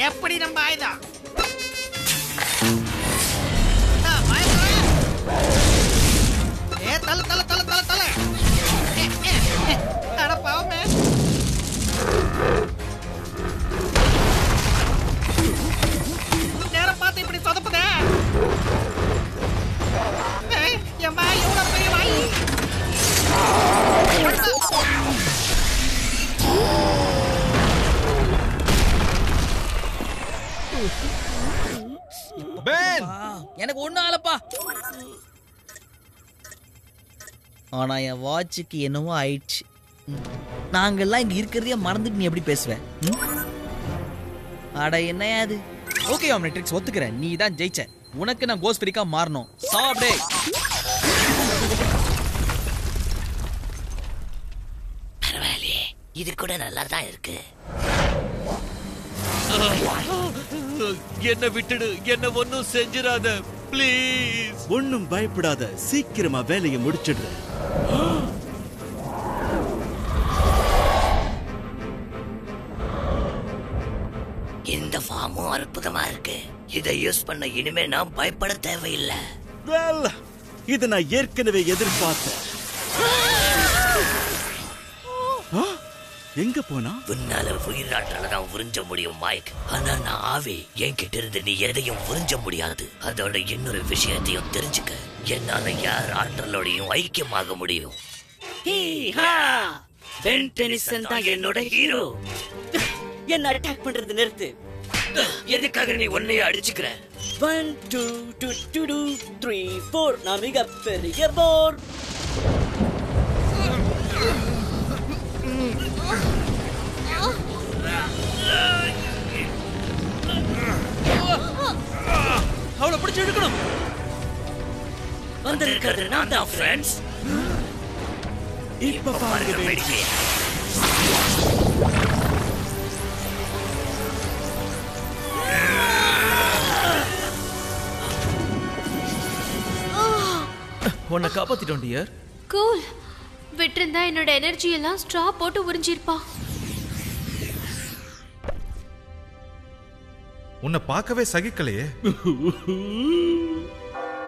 எப்படி நம்ம ஆயுதம் ஆ, வாயை திற. ஏ தல தல தல தல தல ஏ, ஏ, ஏ. அட பாவமே நேரம் பார்த்து இப்படி சொதப்புதே ஏய், எம்மா எவ்வளவு பெரிய வாய் பென் எனக்கு ஒண்ணும் ஆளப்பா ஆனா என் வாட்சுக்கு என்னவோ ஆயிடுச்சு ம். நாங்கெல்லாம் இங்க இருக்கிறதையே மறந்துட்டு நீ எப்படி பேசுவ ம்? அட என்னையா அது ஓகே ஆம்னெட்ரிக்ஸ் ஒத்துக்கிறேன் நீ தான் ஜெயிச்ச உனக்கு நான் கோஸ் பிரிக்கா மாறணும் சாப்பிடே பரவாயில்லையே இது கூட நல்லா தான் இருக்கு என்ன விட்டுடு என்ன ஒன்னும் செஞ்சிராத ப்ளீஸ் ஒண்ணும் பயப்படாத சீக்கிரமா வேலையை முடிச்சிடுறேன் இந்த ஃபார்மும் அற்புதமா இருக்கு இதை யூஸ் பண்ண இனிமே நான் பயப்பட தேவையில்லை வெல் இதை நான் ஏற்கனவே எதிர்பார்த்தேன் ஆ, எங்க போனா உன்னால உயிராற்றல தான் உறிஞ்ச முடியும் மைக் ஆனா நான் ஆவி என்கிட்ட இருந்து நீ எதையும் உறிஞ்ச முடியாது அதோட இன்னொரு விஷயத்தையும் தெரிஞ்சுக்க என்னால யார் ஆற்றலோடையும் ஐக்கியமாக முடியும் பென் டெனிசன் தான் என்னோட ஹீரோ என்ன அட்டாக் பண்றது நிறுத்து எதுக்காக நீ உன்னைய அடிச்சுக்கிற one two two two two three four நான் மிக பெரிய போர் அவளை பிடிச்சு இழுக்கணும் வந்திருக்கிறது நான் தான் ஃப்ரெண்ட்ஸ் இப்ப பாருங்க வேடிக்கை உன்னை காப்பாத்திட்டோம் டியர் கூல் விட்டிருந்தா என்னோட எனர்ஜி எல்லாம் ஸ்ட்ரா போட்டு உறிஞ்சிருப்பா உன்னை பார்க்கவே சகிக்கலையே